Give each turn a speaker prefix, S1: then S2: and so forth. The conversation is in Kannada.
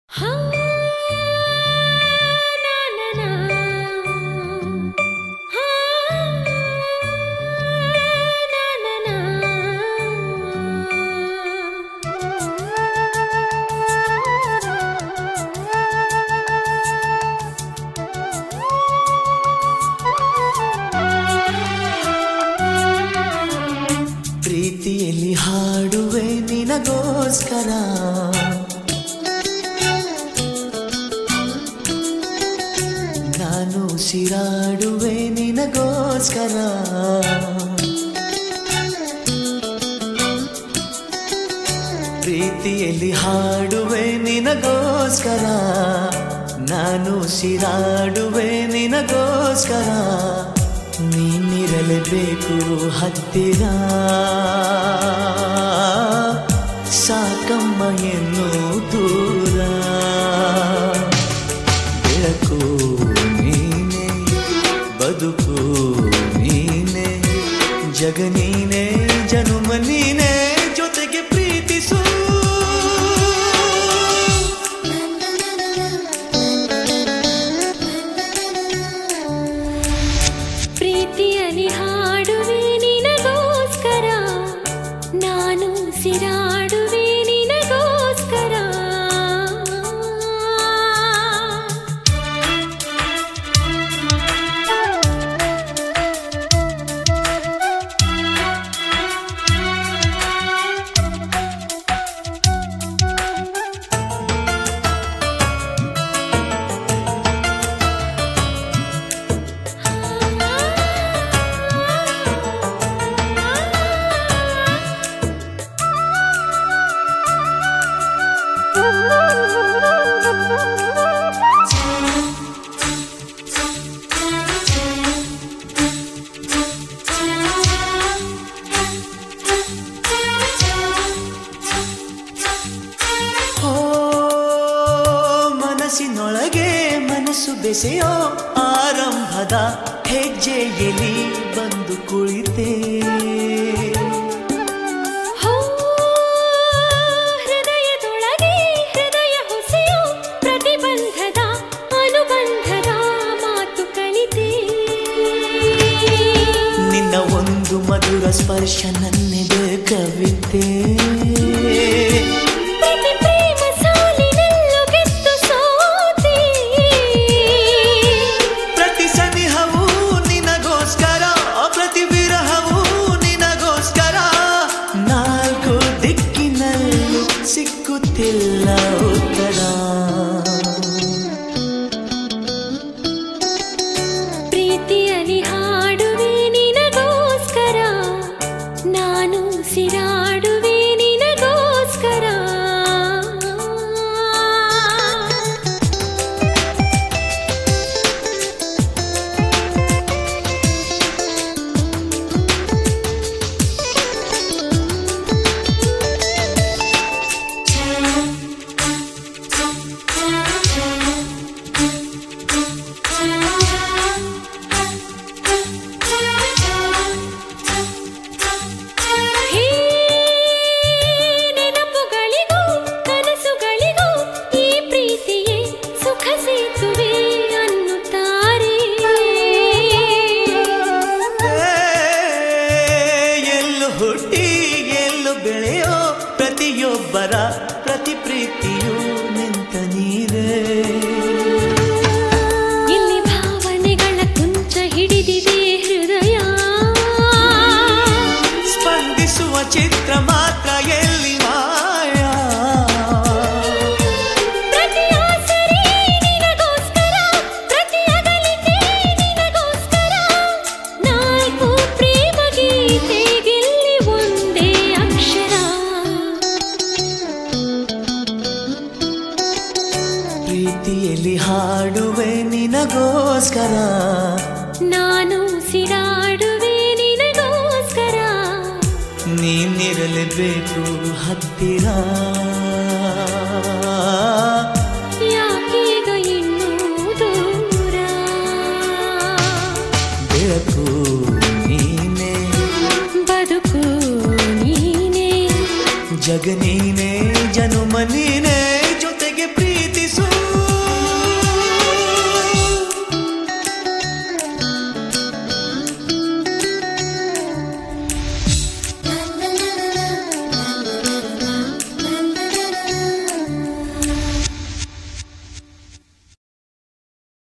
S1: ಪ್ರೀತಿಯಲ್ಲಿ ಹಾಡುವೆ ನಿನಗೋಸ್ಕರ ನಾನು ಸಿರಾಡುವೆ ನಿನಗೋಸ್ಕರ ಪ್ರೀತಿಯಲ್ಲಿ ಹಾಡುವೆ ನಿನಗೋಸ್ಕರ ನಾನು ಸಿರಾಡುವೆ ನಿನಗೋಸ್ಕರ ನೀನಿರಲೇಬೇಕು ಹತ್ತಿರ ಸಾಕಮ್ಮ ಎನ್ನು ದೂರ ಬೆಳಕು ನೀನೆ ಬದುಕು ನೀನೆ ಜಗ ನೀನೆ ಜನುಮ ನೀನೆ ಜೊತೆಗೆ ಪ್ರೀತಿಸು
S2: ಪ್ರೀತಿಯಲ್ಲಿ ಹಾಡುವೆ ನಿನಗೋಸ್ಕರ ನಾನು ಸಿರಾಡುವೆ ನಿನಗೋಸ್ಕರ
S1: ಓ ಮನಸ್ಸಿನೊಳಗೆ ಮನಸ್ಸು ಬೆಸೆಯೋ ಆರಂಭದ ಹೆಜ್ಜೆಯಲ್ಲಿ ಬಂದು ಕುಳಿತೆ
S2: ಹೋ ಹೃದಯದೊಳಗೆ ಹೃದಯ ಹೊಸೆಯೋ ಪ್ರತಿಬಂಧದ ಅನುಬಂಧದ ಮಾತು ಕಲಿತೆ
S1: ನಿನ್ನ ಒಂದು ಮಧುರ ಸ್ಪರ್ಶ ನನ್ನೆದೆ ಕವಿತೆ
S2: ಪ್ರತಿ ಪ್ರೇಮ ಸಾಲಿನಲ್ಲೂ ಗೆದ್ದು ಸೋತೆ
S1: ಪ್ರತಿ ಸನಿಹವೂ ನಿನಗೋಸ್ಕರ ಪ್ರತಿ ವಿರಹವೂ ನಿನಗೋಸ್ಕರ ನಾಲ್ಕು ದಿಕ್ಕಿನಲ್ಲೂ ಸಿಕ್ಕುತ್ತಿಲ್ಲ ಉತ್ತರ
S2: ಪ್ರೀತಿಯಲ್ಲಿ ಹಾಡುವೆ ನಿನಗೋಸ್ಕರ ನಾನು ಸಿರಾಡುವೆ ನಿನಗೋಸ್ಕರ ಹೇ ನೆನಪುಗಳಿಗೂ ಕನಸುಗಳಿಗೂ ಈ ಪ್ರೀತಿಯೇ ಸುಖ ಸೇತುವೆ ಅನ್ನುತ್ತಾರೆ
S1: ಎಲ್ಲು ಹುಟ್ಟಿ ಎಲ್ಲು ಬೆಳೆಯೋ ಪ್ರತಿಯೊಬ್ಬರ ಪ್ರತಿ ಪ್ರೀತಿಯು ನಿಂತ ನೀರೇ
S2: ಇಲ್ಲಿ ಭಾವನೆಗಳ ಕುಂಚ ಹಿಡಿದಿದೆ ಹೃದಯ
S1: ಸ್ಪಂದಿಸುವ ಚಿತ್ರ ಮಾತ್ರ ಎಲ್ಲಿ ಮಾಯಾ
S2: ಪ್ರತಿ ಆಸರೆ ನಿನಗೋಸ್ಕರ ಪ್ರತಿ ಅಗಲಿಕೆ ನಿನಗೋಸ್ಕರ ನಾಲ್ಕು ಪ್ರೇಮ ಗೀತೆಗೆಲ್ಲಿ ಒಂದೇ ಅಕ್ಷರ
S1: ಪ್ರೀತಿಯಲ್ಲಿ ಹಾಡುವೆ ನಿನಗೋಸ್ಕರ
S2: ನಾನು ಸಿರಾಡುವೆ ನಿನಗೋಸ್ಕರ
S1: ನೀನಿರಲೇಬೇಕು ಹತ್ತಿರ